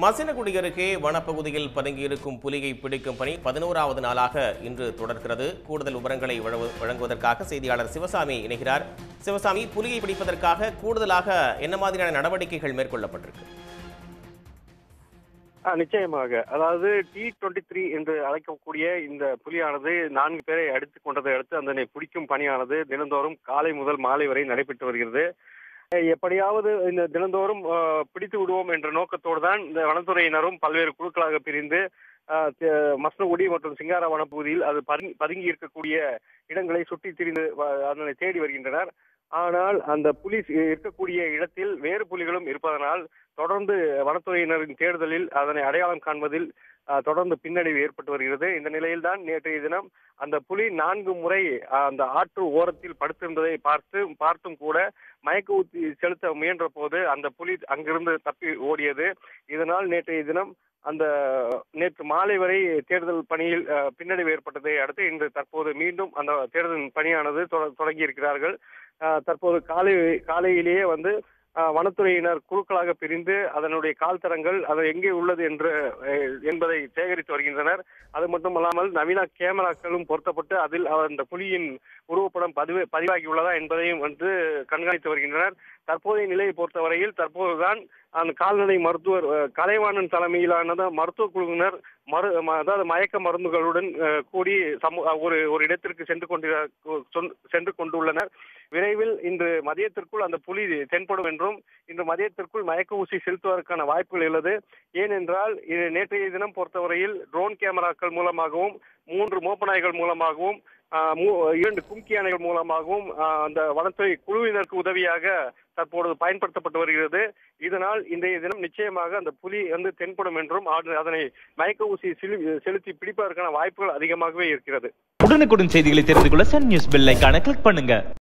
மசினகுடி அருகே வனப்பகுதியில் பதுங்கியிருக்கும் புலியை பிடிக்கும் பணி பதினோராவது நாளாக இன்று தொடர்கிறது கூடுதல் விவரங்களை வழங்கு- வழங்குவதற்காக செய்தியாளர் சிவசாமி இணைகிறார் சிவசாமி புலியை பிடிப்பதற்காக கூடுதலாக என்ன மாதிரியான நடவடிக்கைகள் மேற்கொள்ளப்பட்டிருக்கு ஆ, நிச்சயமாக அதாவது டி டுவெண்ட்டி த்ரீ என்று அழைக்கக்கூடிய இந்த புலியானது நான்கு பேரை அடித்துக் கொண்டதை அடுத்து அதனை பிடிக்கும் பணியானது தினந்தோறும் காலை முதல் மாலை வரை நடைபெற்று வருகிறது அஹ் எப்படியாவது இந்த தினந்தோறும் அஹ், பிடித்து விடுவோம் என்ற நோக்கத்தோடு தான் இந்த வனத்துறையினரும் பல்வேறு குழுக்களாக பிரிந்து அஹ், தி- மஸ்னகுடி மற்றும் சிங்கார வனப்பகுதியில் அது பதுங்கி பதுங்கி இருக்கக்கூடிய இடங்களை சுற்றி திரிந்து வ- அதனை தேடி வருகின்றனர் ஆனால் அந்த புலி இருக்கக்கூடிய இடத்தில் வேறு புலிகளும் இருப்பதனால் தொடர்ந்து வனத்துறையினரின் தேடுதலில் அதனை அடையாளம் காண்பதில் அஹ், தொடர்ந்து பின்னடைவு ஏற்பட்டு வருகிறது இந்த நிலையில்தான் நேற்றைய தினம் அந்த புலி நான்கு முறை அஹ், அந்த ஆற்று ஓரத்தில் படுத்திருந்ததை பார்த்து பார்த்தும் கூட மயக்க ஊத்தி செலுத்த முயன்ற போது அந்த புலி அங்கிருந்து தப்பி ஓடியது இதனால் நேற்றைய தினம் அந்த நேற்று மாலை வரை தேடுதல் பணியில் அஹ், பின்னடைவு ஏற்பட்டதை அடுத்து இன்று தற்போது மீண்டும் அந்த தேடுதல் பணியானது தொட- தொடங்கி இருக்கிறார்கள் அஹ், தற்போது காலை காலையிலேயே வந்து அஹ், வனத்துறையினர் குழுக்களாக பிரிந்து அதனுடைய கால் தரங்கள் அது எங்கே உள்ளது என்று அஹ், என்பதை சேகரித்து வருகின்றனர் அது மட்டுமல்லாமல் நவீன கேமராக்களும் பொருத்தப்பட்டு அதில் அந்த புலியின் உருவப்படம் பதிவு பதிவாகியுள்ளதா என்பதையும் வந்து கண்காணித்து வருகின்றனர் தற்போதைய நிலையை பொறுத்தவரையில் தற்போதுதான் அந்த கால்நடை மருத்துவர் அஹ், கலைவாணன் தலைமையிலான மருத்துவ குழுவினர் மரு ம- அதாவது மயக்க மருந்துகளுடன் அஹ், கூடி சமூ ஒரு ஒரு இடத்திற்கு சென்று கொண்டு சென்று கொண்டுள்ளனர் விரைவில் இன்று மதியத்திற்குள் அந்த புலி தென்படும் என்றும் இன்று மதியத்திற்குள் மயக்க ஊசி செலுத்துவதற்கான வாய்ப்புகள் உள்ளது ஏனென்றால் இது நேற்றைய தினம் பொறுத்தவரையில் ட்ரோன் கேமராக்கள் மூலமாகவும் மூன்று மோப்ப நாய்கள் மூலமாகவும் ஆஹ், மூ- இரண்டு கும்கி யானைகள் மூலமாகவும் ஆஹ், அந்த வனத்துறை குழுவினருக்கு உதவியாக தற்பொழுது பயன்படுத்தப்பட்டு வருகிறது இதனால் இன்றைய தினம் நிச்சயமாக அந்த புலி வந்து தென்படும் என்றும் அது- அதனை மயக்க ஊசி செலு- செலுத்தி பிடிப்பதற்கான வாய்ப்புகள் அதிகமாகவே இருக்கிறது உடனுக்குடன் செய்திகளை தெரிந்து கொள்ள சன் நியூஸ் பெல் ஐகானை கிளிக் பண்ணுங்க